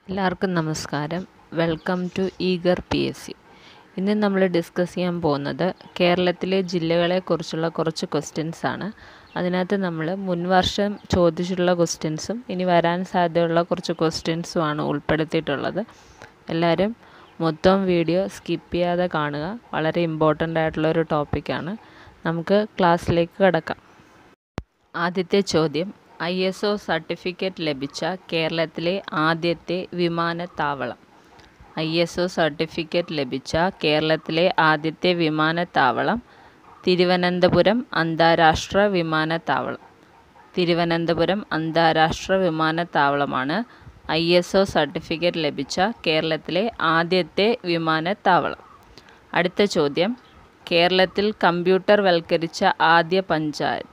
എല്ലാവർക്കും നമസ്കാരം welcome to Eager P S C ഇന്ന് നമ്മൾ ഡിസ്കസ് ചെയ്യാൻ പോകുന്നത് കേരളത്തിലെ ജില്ലകളെക്കുറിച്ചുള്ള കുറച്ച് ക്വസ്റ്റ്യൻസ് ആണ് അതിനകത്ത് നമ്മൾ മുൻവർഷം ചോദിച്ചിട്ടുള്ള ക്വസ്റ്റ്യൻസും ഇനി വരാൻ സാധ്യതയുള്ള കുറച്ച് ക്വസ്റ്റ്യൻസും ആണ് ഉൾപ്പെടുത്തിയിട്ടുള്ളത് എല്ലാവരും മൊത്തം വീഡിയോ സ്കിപ്പ് ചെയ്യാതെ കാണുക വളരെ ഇമ്പോർട്ടൻ്റ് ആയിട്ടുള്ള ഒരു ടോപ്പിക്കാണ് നമുക്ക് ക്ലാസ്സിലേക്ക് കിടക്കാം ആദ്യത്തെ ചോദ്യം ഐ എസ് ഒ സർട്ടിഫിക്കറ്റ് ലഭിച്ച കേരളത്തിലെ ആദ്യത്തെ വിമാനത്താവളം ഐ എസ് ഒ സർട്ടിഫിക്കറ്റ് ലഭിച്ച കേരളത്തിലെ ആദ്യത്തെ വിമാനത്താവളം തിരുവനന്തപുരം അന്താരാഷ്ട്ര വിമാനത്താവളം തിരുവനന്തപുരം അന്താരാഷ്ട്ര വിമാനത്താവളമാണ് ഐ എസ് ഒ സർട്ടിഫിക്കറ്റ് ലഭിച്ച കേരളത്തിലെ ആദ്യത്തെ വിമാനത്താവളം അടുത്ത ചോദ്യം കേരളത്തിൽ കമ്പ്യൂട്ടർ വൽക്കരിച്ച ആദ്യ പഞ്ചായത്ത്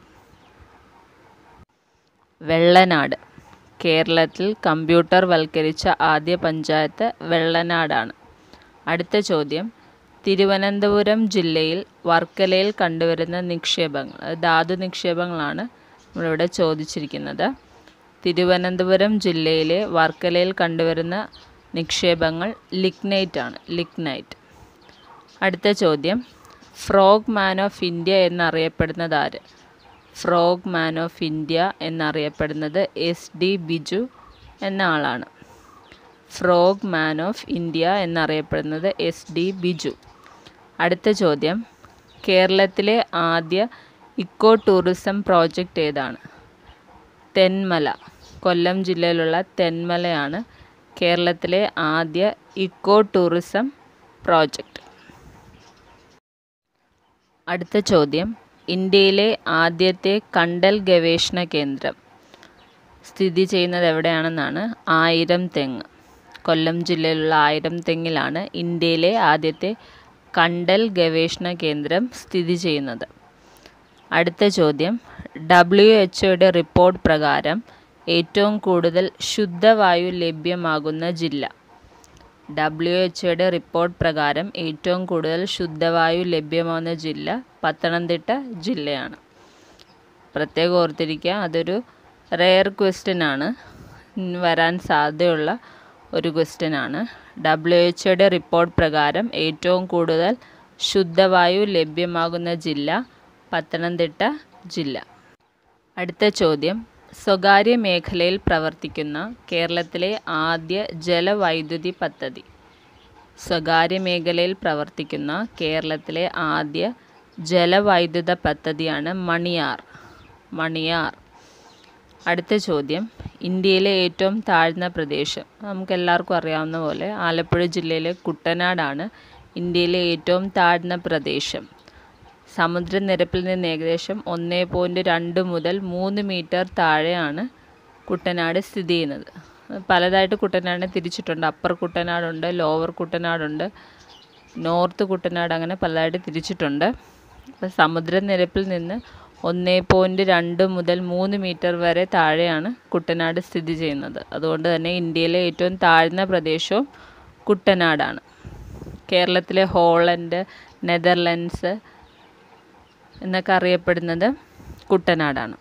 വെള്ളനാട് കേരളത്തിൽ കമ്പ്യൂട്ടർ വൽക്കരിച്ച ആദ്യ പഞ്ചായത്ത് വെള്ളനാടാണ് അടുത്ത ചോദ്യം തിരുവനന്തപുരം ജില്ലയിൽ വർക്കലയിൽ കണ്ടുവരുന്ന നിക്ഷേപങ്ങൾ അത് ധാതു നിക്ഷേപങ്ങളാണ് നമ്മളിവിടെ ചോദിച്ചിരിക്കുന്നത് തിരുവനന്തപുരം ജില്ലയിലെ വർക്കലയിൽ കണ്ടുവരുന്ന നിക്ഷേപങ്ങൾ ലിഗ്നൈറ്റ് ആണ് ലിഗ്നൈറ്റ് അടുത്ത ചോദ്യം ഫ്രോഗ് മാൻ ഓഫ് ഇന്ത്യ എന്നറിയപ്പെടുന്നത് ആര് ഫ്രോഗ് മാൻ ഓഫ് ഇന്ത്യ എന്നറിയപ്പെടുന്നത് എസ് ഡി ബിജു എന്ന ആളാണ് ഫ്രോഗ് മാൻ ഓഫ് ഇന്ത്യ എന്നറിയപ്പെടുന്നത് എസ് ഡി ബിജു അടുത്ത ചോദ്യം കേരളത്തിലെ ആദ്യ ഇക്കോ ടൂറിസം പ്രോജക്റ്റ് ഏതാണ് തെന്മല കൊല്ലം ജില്ലയിലുള്ള തെന്മലയാണ് കേരളത്തിലെ ആദ്യ ഇക്കോ ടൂറിസം പ്രോജക്റ്റ് അടുത്ത ചോദ്യം ഇന്ത്യയിലെ ആദ്യത്തെ കണ്ടൽ ഗവേഷണ കേന്ദ്രം സ്ഥിതി ചെയ്യുന്നത് എവിടെയാണെന്നാണ് ആയിരം തെങ്ങ് കൊല്ലം ജില്ലയിലുള്ള ആയിരം തെങ്ങിലാണ് ഇന്ത്യയിലെ ആദ്യത്തെ കണ്ടൽ ഗവേഷണ കേന്ദ്രം സ്ഥിതി ചെയ്യുന്നത് അടുത്ത ചോദ്യം ഡബ്ല്യു എച്ച് ഒയുടെ റിപ്പോർട്ട് പ്രകാരം ഏറ്റവും കൂടുതൽ ശുദ്ധവായു ലഭ്യമാകുന്ന ജില്ല ഡബ്ല്യു എച്ച് ഒയുടെ റിപ്പോർട്ട് പ്രകാരം ഏറ്റവും കൂടുതൽ ശുദ്ധവായു ലഭ്യമാകുന്ന ജില്ല പത്തനംതിട്ട ജില്ലയാണ് പ്രത്യേകം ഓർത്തിരിക്കുക അതൊരു റെയർ ക്വസ്റ്റ്യൻ ആണ് വരാൻ സാധ്യതയുള്ള ഒരു ക്വസ്റ്റ്യൻ ആണ് ഡബ്ല്യു എച്ച് ഒയുടെ റിപ്പോർട്ട് പ്രകാരം ഏറ്റവും കൂടുതൽ ശുദ്ധവായു ലഭ്യമാകുന്ന ജില്ല പത്തനംതിട്ട ജില്ല അടുത്ത ചോദ്യം സ്വകാര്യ മേഖലയിൽ പ്രവർത്തിക്കുന്ന കേരളത്തിലെ ആദ്യ ജലവൈദ്യുതി പദ്ധതി സ്വകാര്യ മേഖലയിൽ പ്രവർത്തിക്കുന്ന കേരളത്തിലെ ആദ്യ ജലവൈദ്യുത പദ്ധതിയാണ് മണിയാർ മണിയാർ അടുത്ത ചോദ്യം ഇന്ത്യയിലെ ഏറ്റവും താഴ്ന്ന പ്രദേശം നമുക്ക് എല്ലാവർക്കും അറിയാവുന്ന പോലെ ആലപ്പുഴ ജില്ലയിലെ കുട്ടനാടാണ് ഇന്ത്യയിലെ ഏറ്റവും താഴ്ന്ന പ്രദേശം സമുദ്രനിരപ്പിൽ നിന്ന് ഏകദേശം ഒന്ന് പോയിൻറ്റ് രണ്ട് മുതൽ മൂന്ന് മീറ്റർ താഴെയാണ് കുട്ടനാട് സ്ഥിതി ചെയ്യുന്നത് പലതായിട്ട് കുട്ടനാടിനെ തിരിച്ചിട്ടുണ്ട് അപ്പർ കുട്ടനാടുണ്ട് ലോവർ കുട്ടനാടുണ്ട് നോർത്ത് കുട്ടനാട് അങ്ങനെ പലതായിട്ട് തിരിച്ചിട്ടുണ്ട് അപ്പോൾ സമുദ്രനിരപ്പിൽ നിന്ന് ഒന്ന് പോയിൻറ്റ് രണ്ട് മുതൽ മൂന്ന് മീറ്റർ വരെ താഴെയാണ് കുട്ടനാട് സ്ഥിതി ചെയ്യുന്നത് അതുകൊണ്ട് തന്നെ ഇന്ത്യയിലെ ഏറ്റവും താഴ്ന്ന പ്രദേശവും കുട്ടനാടാണ് കേരളത്തിലെ ഹോളണ്ട് നെതർലൻഡ്സ് എന്നൊക്കെ അറിയപ്പെടുന്നത് കുട്ടനാടാണ്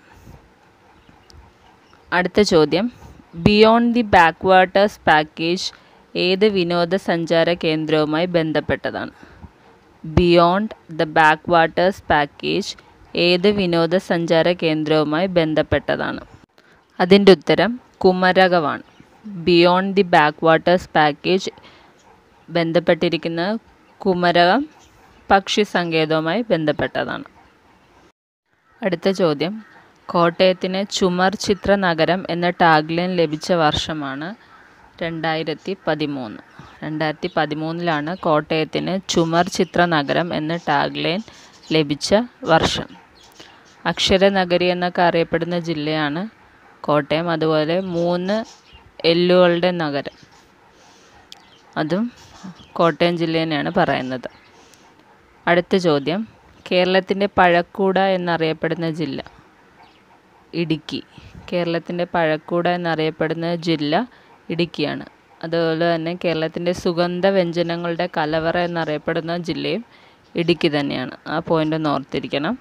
അടുത്ത ചോദ്യം beyond the backwaters package ഏത് വിനോദസഞ്ചാര കേന്ദ്രവുമായി ബന്ധപ്പെട്ടതാണ് beyond the backwaters package ഏത് വിനോദസഞ്ചാര കേന്ദ്രവുമായി ബന്ധപ്പെട്ടതാണ് അതിൻ്റെ ഉത്തരം കുമരകമാണ് beyond the backwaters package ബന്ധപ്പെട്ടിരിക്കുന്ന കുമരകം പക്ഷി സങ്കേതവുമായി ബന്ധപ്പെട്ടതാണ് അടുത്ത ചോദ്യം കോട്ടയത്തിന് ചുമർ ചിത്ര നഗരം എന്ന ടാഗ്ലൈൻ ലഭിച്ച വർഷമാണ് രണ്ടായിരത്തി പതിമൂന്ന് രണ്ടായിരത്തി പതിമൂന്നിലാണ് കോട്ടയത്തിന് ചുമർ ചിത്ര നഗരം എന്ന ടാഗ്ലൈൻ ലഭിച്ച വർഷം അക്ഷരനഗരി എന്നൊക്കെ അറിയപ്പെടുന്ന ജില്ലയാണ് കോട്ടയം അതുപോലെ മൂന്ന് എല്ലുകളുടെ നഗരം അതും കോട്ടയം ജില്ല തന്നെയാണ് പറയുന്നത് അടുത്ത ചോദ്യം കേരളത്തിൻ്റെ പഴക്കൂട എന്നറിയപ്പെടുന്ന ജില്ല ഇടുക്കി കേരളത്തിൻ്റെ പഴക്കൂട എന്നറിയപ്പെടുന്ന ജില്ല ഇടുക്കിയാണ് അതുപോലെ തന്നെ കേരളത്തിൻ്റെ സുഗന്ധ വ്യഞ്ജനങ്ങളുടെ കലവറ എന്നറിയപ്പെടുന്ന ജില്ലയും ഇടുക്കി തന്നെയാണ് ആ പോയിൻ്റ് ഒന്ന് ഓർത്തിരിക്കണം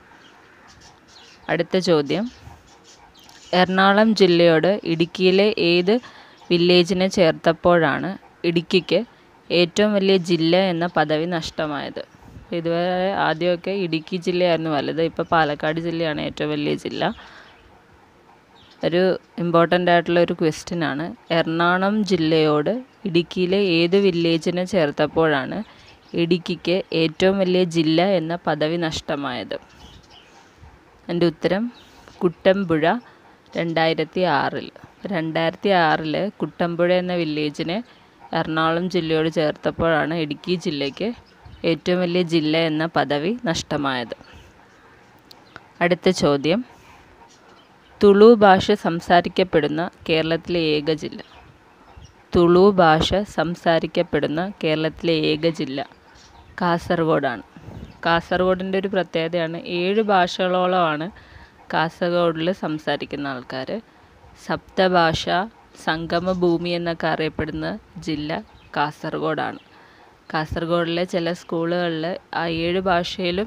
അടുത്ത ചോദ്യം എറണാകുളം ജില്ലയോട് ഇടുക്കിയിലെ ഏത് വില്ലേജിനെ ചേർത്തപ്പോഴാണ് ഇടുക്കിക്ക് ഏറ്റവും വലിയ ജില്ല എന്ന പദവി നഷ്ടമായത് ഇതുവരെ ആദ്യമൊക്കെ ഇടുക്കി ജില്ലയായിരുന്നു വലുത് ഇപ്പോൾ പാലക്കാട് ജില്ലയാണ് ഏറ്റവും വലിയ ജില്ല ഒരു ഇമ്പോർട്ടൻ്റ് ആയിട്ടുള്ള ഒരു ക്വസ്റ്റ്യൻ ആണ് എറണാകുളം ജില്ലയോട് ഇടുക്കിയിലെ ഏത് വില്ലേജിനെ ചേർത്തപ്പോഴാണ് ഇടുക്കിക്ക് ഏറ്റവും വലിയ ജില്ല എന്ന പദവി നഷ്ടമായത് എൻ്റെ ഉത്തരം കുട്ടമ്പുഴ രണ്ടായിരത്തി ആറിൽ രണ്ടായിരത്തി ആറിൽ കുട്ടമ്പുഴ എന്ന വില്ലേജിനെ എറണാകുളം ജില്ലയോട് ചേർത്തപ്പോഴാണ് ഇടുക്കി ജില്ലയ്ക്ക് ഏറ്റവും വലിയ ജില്ല എന്ന പദവി നഷ്ടമായത് അടുത്ത ചോദ്യം തുളു ഭാഷ സംസാരിക്കപ്പെടുന്ന കേരളത്തിലെ ഏക ജില്ല തുളു ഭാഷ സംസാരിക്കപ്പെടുന്ന കേരളത്തിലെ ഏക ജില്ല കാസർഗോഡാണ് കാസർഗോഡിൻ്റെ ഒരു പ്രത്യേകതയാണ് ഏഴ് ഭാഷകളോളമാണ് കാസർഗോഡിൽ സംസാരിക്കുന്ന ആൾക്കാർ സപ്തഭാഷ സംഗമ ഭൂമി എന്നൊക്കെ അറിയപ്പെടുന്ന ജില്ല കാസർഗോഡാണ് കാസർഗോഡിലെ ചില സ്കൂളുകളിൽ ആ ഏഴ് ഭാഷയിലും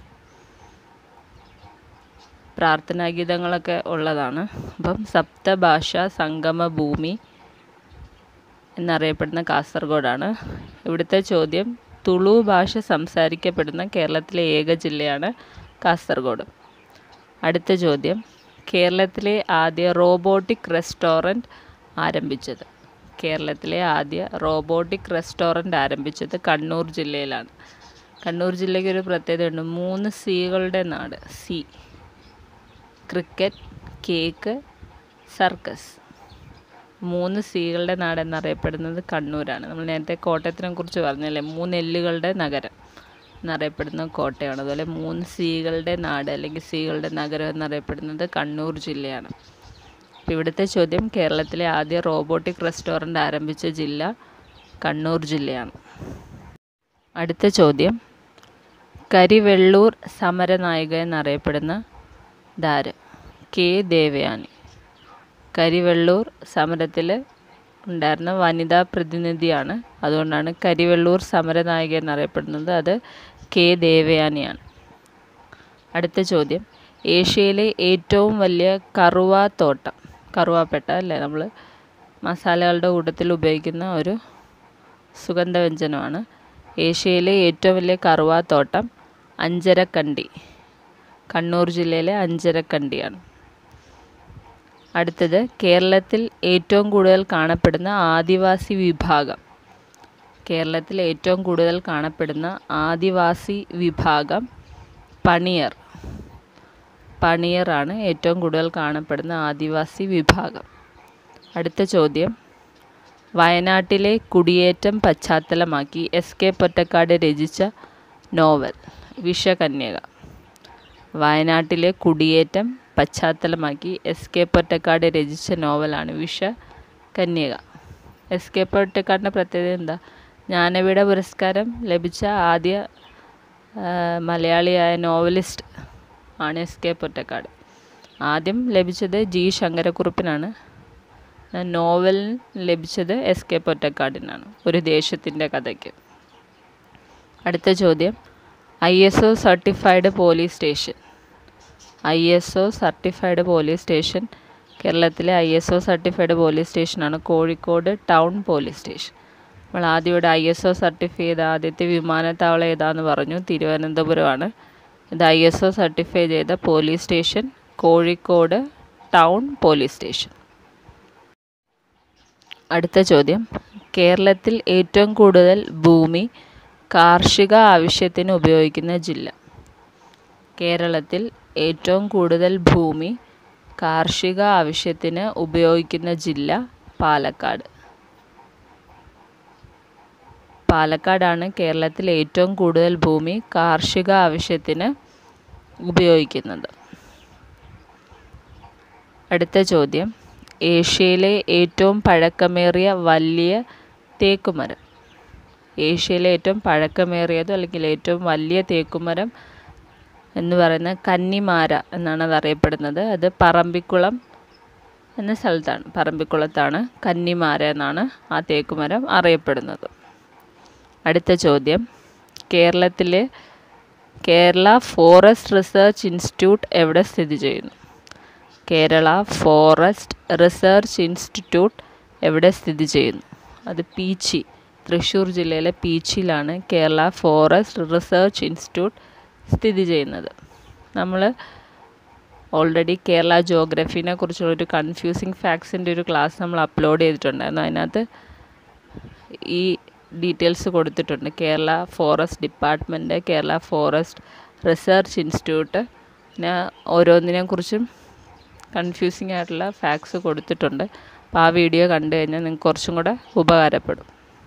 പ്രാർത്ഥനാഗീതങ്ങളൊക്കെ ഉള്ളതാണ് അപ്പം സപ്തഭാഷ സംഗമ ഭൂമി എന്നറിയപ്പെടുന്ന കാസർഗോഡാണ് ഇവിടുത്തെ ചോദ്യം തുളു ഭാഷ സംസാരിക്കപ്പെടുന്ന കേരളത്തിലെ ഏക ജില്ലയാണ് കാസർഗോഡ് അടുത്ത ചോദ്യം കേരളത്തിലെ ആദ്യ റോബോട്ടിക് റെസ്റ്റോറൻറ്റ് ആരംഭിച്ചത് കേരളത്തിലെ ആദ്യ റോബോട്ടിക് റെസ്റ്റോറൻറ്റ് ആരംഭിച്ചത് കണ്ണൂർ ജില്ലയിലാണ് കണ്ണൂർ ജില്ലയ്ക്ക് ഒരു പ്രത്യേകതയുണ്ട് മൂന്ന് സികളുടെ നാട് സി ക്രിക്കറ്റ് കേക്ക് സർക്കസ് മൂന്ന് സികളുടെ നാട് എന്നറിയപ്പെടുന്നത് കണ്ണൂരാണ് നമ്മൾ നേരത്തെ കോട്ടയത്തിനെ കുറിച്ച് പറഞ്ഞല്ലേ മൂന്ന് എല്ലുകളുടെ നഗരം എന്നറിയപ്പെടുന്ന കോട്ടയമാണ് അതുപോലെ മൂന്ന് സികളുടെ നാട് അല്ലെങ്കിൽ സികളുടെ നഗരം എന്നറിയപ്പെടുന്നത് കണ്ണൂർ ജില്ലയാണ് അപ്പോൾ ഇവിടുത്തെ ചോദ്യം കേരളത്തിലെ ആദ്യ റോബോട്ടിക് റെസ്റ്റോറൻറ്റ് ആരംഭിച്ച ജില്ല കണ്ണൂർ ജില്ലയാണ് അടുത്ത ചോദ്യം കരിവെള്ളൂർ സമരനായിക എന്നറിയപ്പെടുന്ന ധാര് കെ ദേവയാനി കരിവെള്ളൂർ സമരത്തിൽ ഉണ്ടായിരുന്ന വനിതാ പ്രതിനിധിയാണ് അതുകൊണ്ടാണ് കരിവെള്ളൂർ സമരനായിക എന്നറിയപ്പെടുന്നത് അത് കെ ദേവയാനിയാണ് അടുത്ത ചോദ്യം ഏഷ്യയിലെ ഏറ്റവും വലിയ കറുവാത്തോട്ടം കറുവാപ്പെട്ട അല്ലേ നമ്മൾ മസാലകളുടെ കൂട്ടത്തിൽ ഉപയോഗിക്കുന്ന ഒരു സുഗന്ധവ്യഞ്ജനമാണ് ഏഷ്യയിലെ ഏറ്റവും വലിയ കറുവാത്തോട്ടം അഞ്ചരക്കണ്ടി കണ്ണൂർ ജില്ലയിലെ അഞ്ചരക്കണ്ടിയാണ് അടുത്തത് കേരളത്തിൽ ഏറ്റവും കൂടുതൽ കാണപ്പെടുന്ന ആദിവാസി വിഭാഗം കേരളത്തിൽ ഏറ്റവും കൂടുതൽ കാണപ്പെടുന്ന ആദിവാസി വിഭാഗം പണിയർ പണിയറാണ് ഏറ്റവും കൂടുതൽ കാണപ്പെടുന്ന ആദിവാസി വിഭാഗം അടുത്ത ചോദ്യം വയനാട്ടിലെ കുടിയേറ്റം പശ്ചാത്തലമാക്കി എസ് കെ പൊറ്റക്കാട് രചിച്ച നോവൽ വിഷകന്യക വയനാട്ടിലെ കുടിയേറ്റം പശ്ചാത്തലമാക്കി എസ് കെ പൊറ്റക്കാട് രചിച്ച നോവലാണ് വിഷകന്യക എസ് കെ പൊറ്റക്കാടിൻ്റെ പ്രത്യേകത എന്താ ജ്ഞാനപീഠ പുരസ്കാരം ലഭിച്ച ആദ്യ മലയാളിയായ നോവലിസ്റ്റ് ആണ് എസ് കെ പൊറ്റക്കാട് ആദ്യം ലഭിച്ചത് ജി ശങ്കരക്കുറുപ്പിനാണ് നോവൽ ലഭിച്ചത് എസ് കെ പൊറ്റക്കാടിനാണ് ഒരു ദേശത്തിൻ്റെ കഥയ്ക്ക് അടുത്ത ചോദ്യം I S O certified police station I S O certified police station കേരളത്തിലെ I S O certified police സ്റ്റേഷനാണ് കോഴിക്കോട് ടൗൺ പോലീസ് സ്റ്റേഷൻ നമ്മൾ ആദ്യം ഇവിടെ ഐ എസ് ഒ സർട്ടിഫൈ ചെയ്ത ആദ്യത്തെ വിമാനത്താവളം ഏതാന്ന് പറഞ്ഞു തിരുവനന്തപുരമാണ് ഇത് ഐ എസ് ഒ സർട്ടിഫൈ ചെയ്ത police station Kozhikode town police station അടുത്ത ചോദ്യം കേരളത്തിൽ ഏറ്റവും കൂടുതൽ ഭൂമി കാർഷിക ആവശ്യത്തിന് ഉപയോഗിക്കുന്ന ജില്ല കേരളത്തിൽ ഏറ്റവും കൂടുതൽ ഭൂമി കാർഷിക ആവശ്യത്തിന് ഉപയോഗിക്കുന്ന ജില്ല പാലക്കാട് പാലക്കാടാണ് കേരളത്തിൽ ഏറ്റവും കൂടുതൽ ഭൂമി കാർഷിക ആവശ്യത്തിന് ഉപയോഗിക്കുന്നത് അടുത്ത ചോദ്യം ഏഷ്യയിലെ ഏറ്റവും പഴക്കമേറിയ വലിയ തേക്കുമരം ഏഷ്യയിലെ ഏറ്റവും പഴക്കമേറിയതോ അല്ലെങ്കിൽ ഏറ്റവും വലിയ തേക്കുമരം എന്ന് പറയുന്ന കന്നിമാര എന്നാണ് അത് അറിയപ്പെടുന്നത് അത് പറമ്പിക്കുളം എന്ന സ്ഥലത്താണ് പറമ്പിക്കുളത്താണ് കന്നിമാര എന്നാണ് ആ തേക്കുമരം അറിയപ്പെടുന്നത് അടുത്ത ചോദ്യം കേരളത്തിലെ കേരള ഫോറസ്റ്റ് റിസർച്ച് ഇൻസ്റ്റിറ്റ്യൂട്ട് എവിടെ സ്ഥിതി ചെയ്യുന്നു കേരള ഫോറസ്റ്റ് റിസർച്ച് ഇൻസ്റ്റിറ്റ്യൂട്ട് എവിടെ സ്ഥിതി ചെയ്യുന്നു അത് പീച്ചി തൃശ്ശൂർ ജില്ലയിലെ പീച്ചിയിലാണ് കേരള ഫോറസ്റ്റ് റിസർച്ച് ഇൻസ്റ്റിറ്റ്യൂട്ട് സ്ഥിതി ചെയ്യുന്നത് നമ്മൾ ഓൾറെഡി കേരള ജോഗ്രഫീനെ കുറിച്ചുള്ളൊരു കൺഫ്യൂസിങ് ഫാക്ട്സിൻ്റെ ഒരു ക്ലാസ് നമ്മൾ അപ്ലോഡ് ചെയ്തിട്ടുണ്ടായിരുന്നു അതിനകത്ത് ഈ ഡീറ്റെയിൽസ് കൊടുത്തിട്ടുണ്ട് Kerala Forest Department Kerala Forest Research Institute പിന്നെ ഓരോന്നിനെ കുറിച്ചും കൺഫ്യൂസിങ് ആയിട്ടുള്ള ഫാക്ട്സ് കൊടുത്തിട്ടുണ്ട് അപ്പോൾ ആ വീഡിയോ കണ്ടു കഴിഞ്ഞാൽ നിങ്ങൾക്ക് കുറച്ചും കൂടെ ഉപകാരപ്പെടും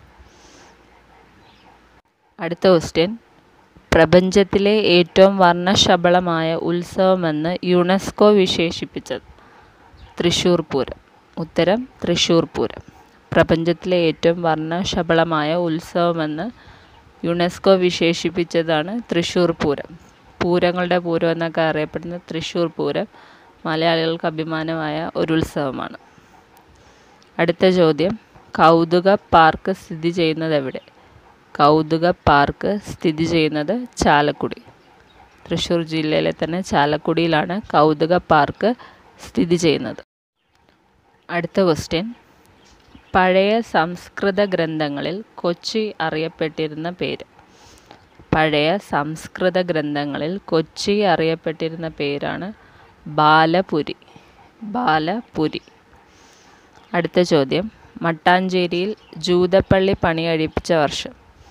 അടുത്ത ക്വസ്റ്റ്യൻ പ്രപഞ്ചത്തിലെ ഏറ്റവും വർണ്ണശബളമായ ഉത്സവമെന്ന് യുനെസ്കോ വിശേഷിപ്പിച്ചത് തൃശ്ശൂർ പൂരം ഉത്തരം തൃശ്ശൂർ പൂരം പ്രപഞ്ചത്തിലെ ഏറ്റവും വർണ്ണശബളമായ ഉത്സവമെന്ന് യുനെസ്കോ വിശേഷിപ്പിച്ചതാണ് തൃശ്ശൂർ പൂരം പൂരങ്ങളുടെ പൂരം എന്നൊക്കെ അറിയപ്പെടുന്ന തൃശ്ശൂർ പൂരം മലയാളികൾക്ക് അഭിമാനമായ ഒരു ഉത്സവമാണ് അടുത്ത ചോദ്യം കൗതുക പാർക്ക് സ്ഥിതി ചെയ്യുന്നത് എവിടെ കൗതുക പാർക്ക് സ്ഥിതി ചെയ്യുന്നത് ചാലക്കുടി തൃശ്ശൂർ ജില്ലയിലെ തന്നെ ചാലക്കുടിയിലാണ് കൗതുക പാർക്ക് സ്ഥിതി ചെയ്യുന്നത് അടുത്ത ക്വസ്റ്റ്യൻ പഴയ സംസ്കൃത ഗ്രന്ഥങ്ങളിൽ കൊച്ചി അറിയപ്പെട്ടിരുന്ന പേര് പഴയ സംസ്കൃത ഗ്രന്ഥങ്ങളിൽ കൊച്ചി അറിയപ്പെട്ടിരുന്ന പേരാണ് ബാലപുരി ബാലപുരി അടുത്ത ചോദ്യം മട്ടാഞ്ചേരിയിൽ ജൂതപ്പള്ളി പണികഴിപ്പിച്ച വർഷം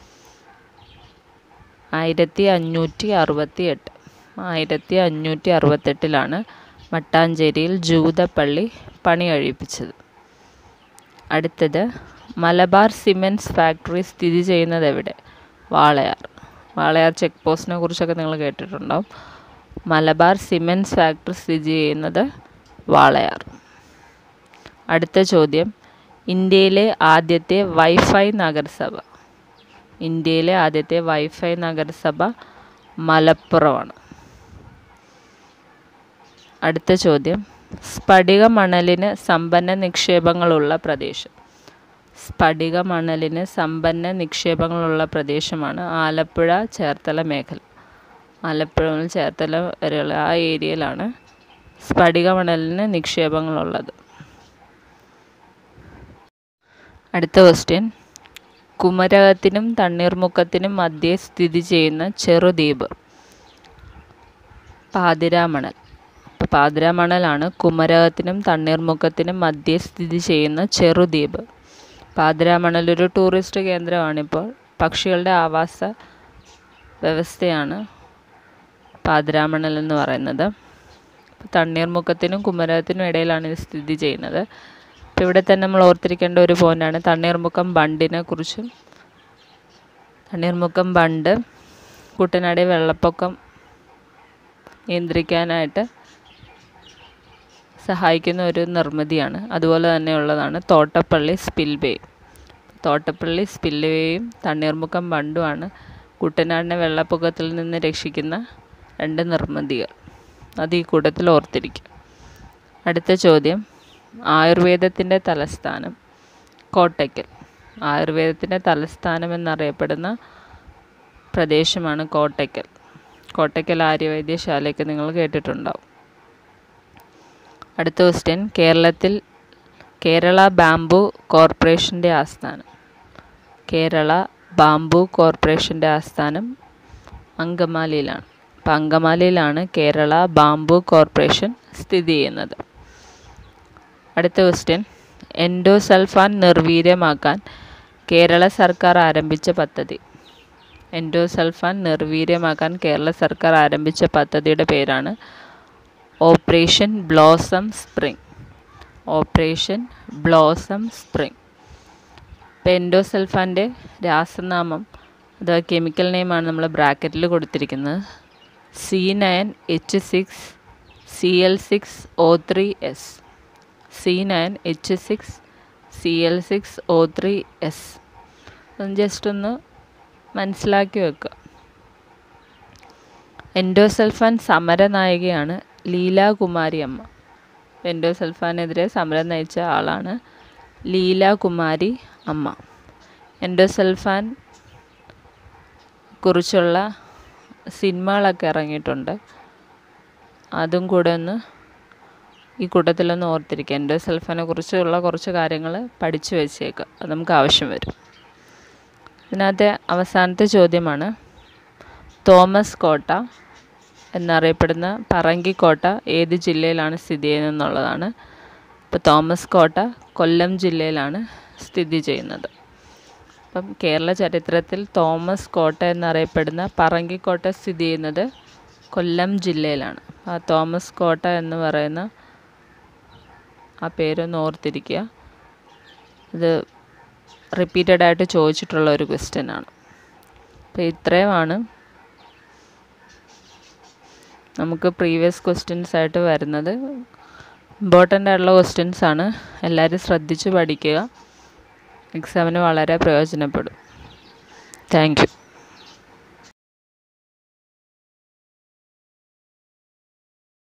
ആയിരത്തി അഞ്ഞൂറ്റി അറുപത്തി എട്ട് ആയിരത്തി അഞ്ഞൂറ്റി അറുപത്തെട്ടിലാണ് മട്ടാഞ്ചേരിയിൽ ജൂതപ്പള്ളി പണി കഴിപ്പിച്ചത് അടുത്തത് മലബാർ സിമെൻറ്റ്സ് ഫാക്ടറി സ്ഥിതി ചെയ്യുന്നത് എവിടെ വാളയാർ വാളയാർ ചെക്ക് പോസ്റ്റിനെ കുറിച്ചൊക്കെ നിങ്ങൾ കേട്ടിട്ടുണ്ടാവും മലബാർ സിമെൻറ്റ്സ് ഫാക്ടറി സ്ഥിതി ചെയ്യുന്നത് വാളയാർ അടുത്ത ചോദ്യം ഇന്ത്യയിലെ ആദ്യത്തെ വൈഫൈ നഗരസഭ ഇന്ത്യയിലെ ആദ്യത്തെ വൈഫൈ നഗരസഭ മലപ്പുറമാണ് അടുത്ത ചോദ്യം സ്ഫടിക മണലിന് സമ്പന്ന നിക്ഷേപങ്ങളുള്ള പ്രദേശം സ്ഫടിക മണലിന് സമ്പന്ന നിക്ഷേപങ്ങളുള്ള പ്രദേശമാണ് ആലപ്പുഴ ചേർത്തല മേഖല ആലപ്പുഴ മുതൽ ചേർത്തല വരെയുള്ള ആ ഏരിയയിലാണ് സ്ഫടിക മണലിന് നിക്ഷേപങ്ങളുള്ളത് അടുത്ത ക്വസ്റ്റ്യൻ കുമരകത്തിനും തണ്ണീർമുക്കത്തിനും മധ്യേ സ്ഥിതി ചെയ്യുന്ന ചെറുദ്വീപ് പാതിരാമണൽ അപ്പോൾ പാതിരാമണലാണ് കുമരകത്തിനും തണ്ണീർമുക്കത്തിനും മധ്യേ സ്ഥിതി ചെയ്യുന്ന ചെറുദ്വീപ് പാതിരാമണൽ ഒരു ടൂറിസ്റ്റ് കേന്ദ്രമാണിപ്പോൾ പക്ഷികളുടെ ആവാസ വ്യവസ്ഥയാണ് പാതിരാമണൽ എന്ന് പറയുന്നത് തണ്ണീർമുക്കത്തിനും കുമരകത്തിനും ഇടയിലാണ് ഇത് സ്ഥിതി ചെയ്യുന്നത് അപ്പോൾ ഇവിടെ തന്നെ നമ്മൾ ഓർത്തിരിക്കേണ്ട ഒരു പോയിൻ്റാണ് തണ്ണീർമുക്കം ബണ്ടിനെ കുറിച്ചും തണ്ണീർമുക്കം ബണ്ട് കുട്ടനാട് വെള്ളപ്പൊക്കം നിയന്ത്രിക്കാനായിട്ട് സഹായിക്കുന്ന ഒരു നിർമ്മിതിയാണ് അതുപോലെ തന്നെയുള്ളതാണ് തോട്ടപ്പള്ളി സ്പിൽവേ തോട്ടപ്പള്ളി സ്പിൽവേയും തണ്ണീർമുക്കം ബണ്ടുമാണ് കുട്ടനാടിനെ വെള്ളപ്പൊക്കത്തിൽ നിന്ന് രക്ഷിക്കുന്ന രണ്ട് നിർമ്മിതികൾ അത് ഈ കൂട്ടത്തിൽ ഓർത്തിരിക്കും അടുത്ത ചോദ്യം ആയുർവേദത്തിൻ്റെ തലസ്ഥാനം കോട്ടയ്ക്കൽ ആയുർവേദത്തിൻ്റെ തലസ്ഥാനം എന്നറിയപ്പെടുന്ന പ്രദേശമാണ് കോട്ടയ്ക്കൽ കോട്ടയ്ക്കൽ ആര്യവൈദ്യശാലയൊക്കെ നിങ്ങൾ കേട്ടിട്ടുണ്ടാവും അടുത്ത ക്വസ്റ്റ്യൻ കേരളത്തിൽ കേരള ബാംബു കോർപ്പറേഷൻ്റെ ആസ്ഥാനം കേരള ബാംബു കോർപ്പറേഷൻ്റെ ആസ്ഥാനം അങ്കമാലിയിലാണ് അപ്പം അങ്കമാലിയിലാണ് കേരള ബാംബു കോർപ്പറേഷൻ സ്ഥിതി ചെയ്യുന്നത് അടുത്ത ക്വസ്റ്റ്യൻ എൻഡോസൾഫാൻ നിർവീര്യമാക്കാൻ കേരള സർക്കാർ ആരംഭിച്ച പദ്ധതി എൻഡോസൾഫാൻ നിർവീര്യമാക്കാൻ കേരള സർക്കാർ ആരംഭിച്ച പദ്ധതിയുടെ പേരാണ് operation blossom spring operation blossom spring ഇപ്പോൾ എൻഡോസൾഫാൻ്റെ രാസനാമം അഥവാ കെമിക്കൽ നെയിമാണ് നമ്മൾ ബ്രാക്കറ്റിൽ കൊടുത്തിരിക്കുന്നത് C nine H six C L six O three S C nine H six C L six O three S ഒന്ന് ജസ്റ്റ് ഒന്ന് മനസ്സിലാക്കി വെക്കുക എൻഡോസൾഫാൻ സമരനായികയാണ് ലീലാകുമാരി അമ്മ എൻഡോസൾഫാനെതിരെ സമരം നയിച്ച ആളാണ് ലീലാകുമാരി അമ്മ എൻഡോസൾഫാൻ കുറിച്ചുള്ള സിനിമകളൊക്കെ ഇറങ്ങിയിട്ടുണ്ട് അതും കൂടെ ഒന്ന് ഈ കൂട്ടത്തിലൊന്ന് ഓർത്തിരിക്കുക എൻഡോസൾഫാനെ കുറിച്ചുള്ള കുറച്ച് കാര്യങ്ങൾ പഠിച്ചു വെച്ചേക്കുക അത് നമുക്ക് ആവശ്യം വരും ഇതിനകത്തെ അവസാനത്തെ ചോദ്യമാണ് തോമസ് കോട്ട എന്നറിയപ്പെടുന്ന പറങ്കിക്കോട്ട ഏത് ജില്ലയിലാണ് സ്ഥിതി ചെയ്യുന്നതെന്നുള്ളതാണ് ഇപ്പോൾ തോമസ് കോട്ട കൊല്ലം ജില്ലയിലാണ് സ്ഥിതി ചെയ്യുന്നത് അപ്പം കേരള ചരിത്രത്തിൽ തോമസ് കോട്ട എന്നറിയപ്പെടുന്ന പറങ്കിക്കോട്ട സ്ഥിതി ചെയ്യുന്നത് കൊല്ലം ജില്ലയിലാണ് ആ തോമസ് കോട്ട എന്ന് പറയുന്ന ആ പേരൊന്ന് ഓർത്തിരിക്കുക ഇത് റിപ്പീറ്റഡ് ആയിട്ട് ചോദിച്ചിട്ടുള്ള ഒരു ക്വസ്റ്റ്യൻ ആണ് അപ്പോൾ ഇത്രയുമാണ് നമുക്ക് പ്രീവിയസ് ക്വസ്റ്റ്യൻസ് ആയിട്ട് വരുന്നത് ഇമ്പോർട്ടൻ്റ് ആയിട്ടുള്ള ക്വസ്റ്റ്യൻസ് ആണ് എല്ലാവരും ശ്രദ്ധിച്ച് പഠിക്കുക എക്സാമിന് വളരെ പ്രയോജനപ്പെടും താങ്ക് യു